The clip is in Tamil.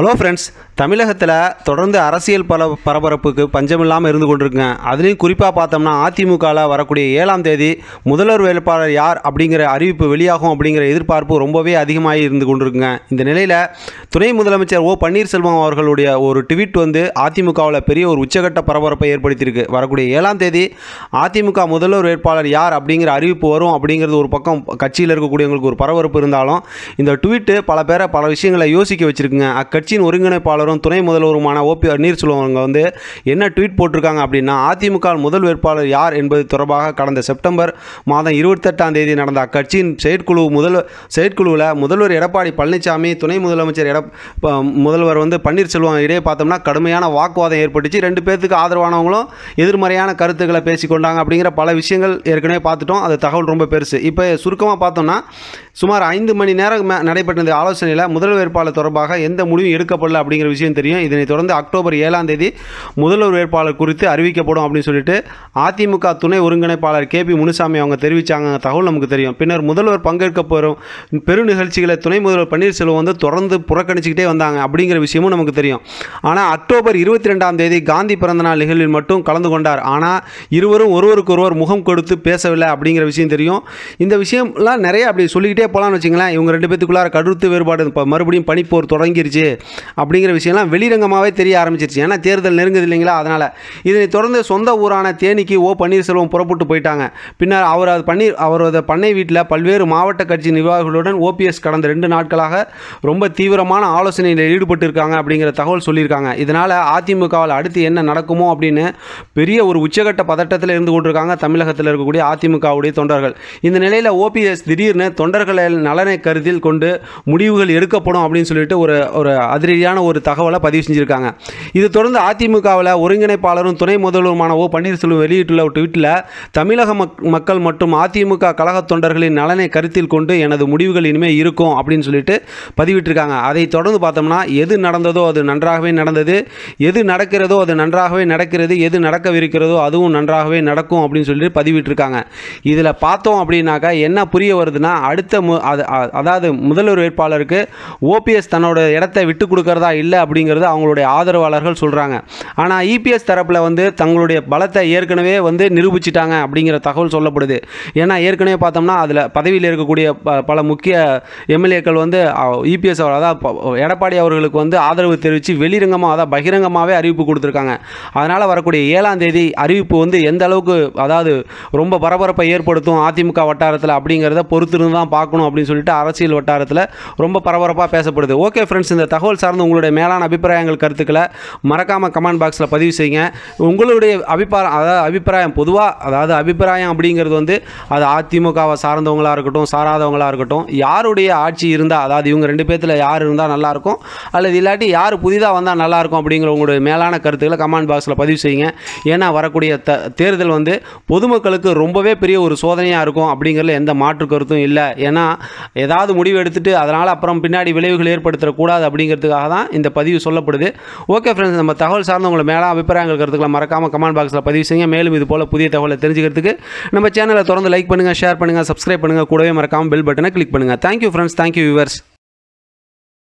ஹலோ ஃப்ரெண்ட்ஸ் தமிழகத்தில் தொடர்ந்து அரசியல் பல பரபரப்புக்கு பஞ்சமில்லாமல் இருந்து கொண்டிருக்குங்க அதுலேயும் குறிப்பாக பார்த்தோம்னா அதிமுகவில் வரக்கூடிய ஏழாம் தேதி முதல்வர் வேட்பாளர் யார் அப்படிங்கிற அறிவிப்பு வெளியாகும் அப்படிங்கிற எதிர்பார்ப்பு ரொம்பவே அதிகமாகி இருந்து கொண்டிருக்குங்க இந்த நிலையில் துணை முதலமைச்சர் ஓ பன்னீர்செல்வம் அவர்களுடைய ஒரு ட்வீட் வந்து அதிமுகவில் பெரிய ஒரு உச்சகட்ட பரபரப்பை ஏற்படுத்தியிருக்கு வரக்கூடிய ஏழாம் தேதி அதிமுக முதல்வர் வேட்பாளர் யார் அப்படிங்கிற அறிவிப்பு வரும் அப்படிங்கிறது ஒரு பக்கம் கட்சியில் இருக்கக்கூடியவங்களுக்கு ஒரு பரபரப்பு இருந்தாலும் இந்த ட்வீட்டு பல பேரை பல விஷயங்களை யோசிக்க வச்சிருக்குங்க அக்கட்சியின் ஒருங்கிணைப்பாளரும் துணை முதல்வருமான ஓபி பன்னீர்செல்வம் அவங்க வந்து என்ன ட்வீட் போட்டிருக்காங்க அப்படின்னா அதிமுக முதல் வேட்பாளர் யார் என்பது தொடர்பாக கடந்த செப்டம்பர் மாதம் இருபத்தெட்டாம் தேதி நடந்த அக்கட்சியின் செயற்குழு முதல் செயற்குழுவில் முதல்வர் எடப்பாடி பழனிசாமி துணை முதலமைச்சர் எடப் ப- முதல்வர் வந்து பன்னீர்செல்வம் இடையே பார்த்தோம்னா கடுமையான வாக்குவாதம் ஏற்பட்டுச்சு ரெண்டு பேர்த்துக்கு ஆதரவானவங்களும் எதிர்மறையான கருத்துக்களை பேசிக்கொண்டாங்க அப்படிங்கிற பல விஷயங்கள் ஏற்கனவே பார்த்துட்டோம் அது தகவல் ரொம்ப பெருசு இப்போ சுருக்கமாக பார்த்தோம்னா சுமார் ஐந்து மணி நேரம் மே- நடைபெற்ற இந்த ஆலோசனையில் முதல் வேட்பாளர் தொடர்பாக எந்த முடிவும் எடுக்கப்படல அப்படிங்கிற விஷயம் தெரியும் இதனைத் தொடர்ந்து அக்டோபர் ஏழாம் தேதி முதல்வர் வேட்பாளர் குறித்து அறிவிக்கப்படும் அப்படின்னு சொல்லிட்டு அதிமுக துணை ஒருங்கிணைப்பாளர் கே பி முனுசாமி அவங்க தெரிவிச்சாங்க தகவல் நமக்கு தெரியும் பின்னர் முதல்வர் பங்கேற்க போகும் பெரு நிகழ்ச்சிகளை துணை முதல்வர் பன்னீர்செல்வம் வந்து தொடர்ந்து புறக்கணிச்சுக்கிட்டே வந்தாங்க அப்படிங்கிற விஷயமும் நமக்கு தெரியும் ஆனால் அக்டோபர் இருபத்தி ரெண்டாம் தேதி காந்தி பிறந்தநாள் நிகழ்வில் மட்டும் கலந்து கொண்டார் ஆனால் இருவரும் ஒருவருக்கொருவர் முகம் கொடுத்து பேசவில்லை அப்படிங்கிற விஷயம் தெரியும் இந்த விஷயம்லாம் நிறைய அப்படி சொல்லிக்கிட்டே போகலான்னு வச்சுங்களேன் இவங்க ரெண்டு பேத்துக்குள்ளார கருத்து வேறுபாடு இப்போ மறுபடியும் பனிப்போர் தொடங்கிருச்சு அப்படிங்கிற விஷயம்லாம் வெளிரங்கமாகவே தெரிய ஆரம்பிச்சிருச்சு ஏன்னா தேர்தல் நெருங்குது இல்லைங்களா அதனால் இதனை தொடர்ந்து சொந்த ஊரான தேனிக்கு ஓ பன்னீர்செல்வம் புறப்பட்டு போயிட்டாங்க பின்னர் அவர் அது பன்னீர் அவரது பண்ணை வீட்டில் பல்வேறு மாவட்ட கட்சி நிர்வாகிகளுடன் ஓபிஎஸ் கடந்த ரெண்டு நாட்களாக ரொம்ப தீவிரமான ஆலோசனையில் ஈடுபட்டு இருக்காங்க அப்படிங்கிற தகவல் சொல்லியிருக்காங்க இதனால் அதிமுகவில் அடுத்து என்ன நடக்குமோ அப்படின்னு பெரிய ஒரு உச்சகட்ட பதட்டத்தில் இருந்து கொண்டிருக்காங்க தமிழகத்தில் இருக்கக்கூடிய அதிமுகவுடைய தொண்டர்கள் இந்த நிலையில் ஓபிஎஸ் திடீர்னு தொண்டர்களின் நலனை கருத்தில் கொண்டு முடிவுகள் எடுக்கப்படும் அப்படின்னு சொல்லிட்டு ஒரு ஒரு அதிரடியான ஒரு தகவலை பதிவு செஞ்சுருக்காங்க இது தொடர்ந்து அதிமுகவில் ஒருங்கிணைப்பாளரும் துணை முதல்வருமான ஓ பன்னீர்செல்வம் வெளியிட்டுள்ள ஒரு ட்வீட்டில் தமிழக மக் மக்கள் மற்றும் அதிமுக கழக தொண்டர்களின் நலனை கருத்தில் கொண்டு எனது முடிவுகள் இனிமேல் இருக்கும் அப்படின்னு சொல்லிட்டு பதிவிட்டிருக்காங்க அதை தொடர்ந்து பார்த்தோம்னா எது நடந்ததோ அது நன்றாகவே நடந்தது எது நடக்கிறதோ அது நன்றாகவே நடக்கிறது எது நடக்கவிருக்கிறதோ அதுவும் நன்றாகவே நடக்கும் அப்படின்னு சொல்லிட்டு பதிவிட்டிருக்காங்க இதில் பார்த்தோம் அப்படின்னாக்கா என்ன புரிய வருதுன்னா அடுத்த மு அது- அ- அதாவது முதல்வர் வேட்பாளருக்கு ஓபிஎஸ் தன்னோட இடத்தை விட்டு கொடுக்கறதா இல்லை அப்படிங்கிறது அவங்களுடைய ஆதரவாளர்கள் சொல்கிறாங்க ஆனால் இபிஎஸ் தரப்பில் வந்து தங்களுடைய பலத்தை ஏற்கனவே வந்து நிரூபிச்சிட்டாங்க அப்படிங்கிற தகவல் சொல்லப்படுது ஏன்னா ஏற்கனவே பார்த்தோம்னா அதில் பதவியில் இருக்கக்கூடிய ப- பல முக்கிய எம்எல்ஏக்கள் வந்து இபிஎஸ் அவர் அதாவது ப- எடப்பாடி அவர்களுக்கு வந்து ஆதரவு தெரிவித்து வெளிரங்கமாக அதாவது பகிரங்கமாகவே அறிவிப்பு கொடுத்துருக்காங்க அதனால் வரக்கூடிய ஏழாம் தேதி அறிவிப்பு வந்து எந்த அளவுக்கு அதாவது ரொம்ப பரபரப்பை ஏற்படுத்தும் அதிமுக வட்டாரத்தில் அப்படிங்கிறத பொறுத்திருந்து தான் பார்க்கணும் அப்படின்னு சொல்லிட்டு அரசியல் வட்டாரத்தில் ரொம்ப பரபரப்பாக பேசப்படுது ஓகே ஃப்ரெண்ட்ஸ் இந்த தகவல் சார்ந்து உங்களுடைய மேலான அபிப்பிராயங்கள் கருத்துக்களை மறக்காமல் கமெண்ட் பாக்ஸில் பதிவு செய்யுங்க உங்களுடைய அபிப்பிராயம் அதாவது அபிப்பிராயம் பொதுவாக அதாவது அபிப்பிராயம் அப்படிங்கிறது வந்து அது அதிமுகவை சார்ந்தவங்களாக இருக்கட்டும் சாராதவங்களாக இருக்கட்டும் யாருடைய ஆட்சி இருந்தால் அதாவது இவங்க ரெண்டு பேர்த்தில் யார் இருந்தால் நல்லாயிருக்கும் அல்லது இல்லாட்டி யார் புதிதாக வந்தால் நல்லாயிருக்கும் அப்படிங்கிற உங்களுடைய மேலான கருத்துக்களை கமெண்ட் பாக்ஸில் பதிவு செய்யுங்க ஏன்னா வரக்கூடிய த தேர்தல் வந்து பொதுமக்களுக்கு ரொம்பவே பெரிய ஒரு சோதனையாக இருக்கும் அப்படிங்கிறதுல எந்த மாற்று கருத்தும் இல்லை ஏன்னா ஏதாவது முடிவு எடுத்துட்டு அதனால் அப்புறம் பின்னாடி விளைவுகள் ஏற்படுத்தக்கூடாது அப்படிங்கிறதுக்காக தான் இந்த பதிவு சொல்லப்படுது ஓகே ஃப்ரெண்ட்ஸ் நம்ம தகவல் சார்ந்த உங்களை மேலே அபிப்பிராயங்கள் கருத்துக்களை மறக்காமல் கமெண்ட் பாக்ஸில் பதிவு செய்யுங்க மேலும் இது போல் புதிய தகவலை தெரிஞ்சுக்கிறதுக்கு நம்ம சேனலை தொடர்ந்து லைக் பண்ணுங்கள் ஷேர் பண்ணுங்கள் சப்ஸ்கிரைப் பண்ணுங்கள் கூடவே மறக்காமல் பெல் பட்டனை கிளிக் பண்ணுங்கள் தேங்க்யூ ஃப்ரெண்ட்ஸ் தேங்க்யூ வியூவர்ஸ்